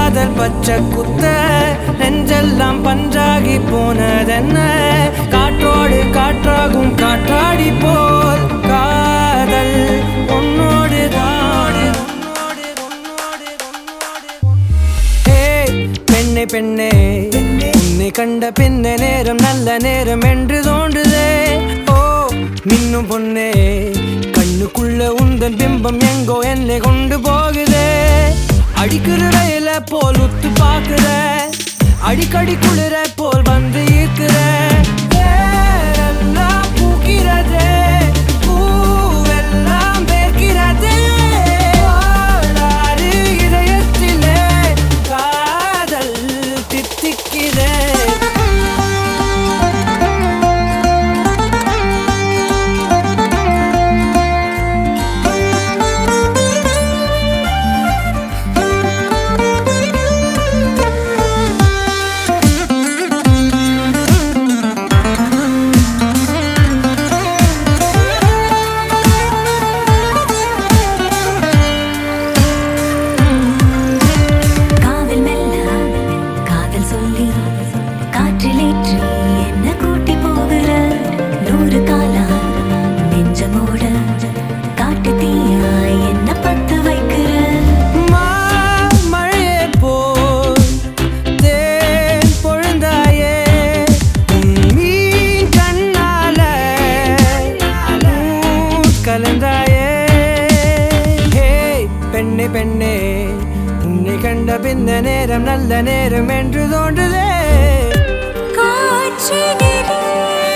காதல் பச்சை குத்த நெஞ்செல்லாம் பஞ்சாகி போனதென்ன காற்றோடு காற்றாகும் காற்றாடி போல் காதல் உன்னோடு தான் ஏய், பெண்ணே பெண்ணே உன்னை கண்ட பின்ன நேரம் நல்ல நேரம் என்று தோன்றுதே ஓ மின்னும் பொண்ணே கண்ணுக்குள்ள உந்தன் பிம்பம் எங்கோ என்னை கொண்டு போகுதே அடிக்கிற ரயில போல் உத்து பாக்குற அடிக்கடி குளிர போல் வந்து ஈர்க்கிற வேரெல்லாம் பூக்கிறதே பூவெல்லாம் வேர்க்கிறதே வாழாறு இதயத்திலே காதல் தித்திக்கிறே காதல் மெல்ல காதல் சொல்லி காற்றிலேற்றி என்ன கூட்டி போகிற நூறு காலா நெஞ்சமோட காட்டு தீயா என்ன பத்து வைக்கிற மழையே போல் தேன் பொழுந்தாயே உன் மீன் கண்ணால ஊர் கலந்தாயே ஹே பெண்ணே பெண்ணே உன்னை கண்ட பின்ன நேரம் நல்ல நேரம் என்று தோன்றுதே காட்சி நெறி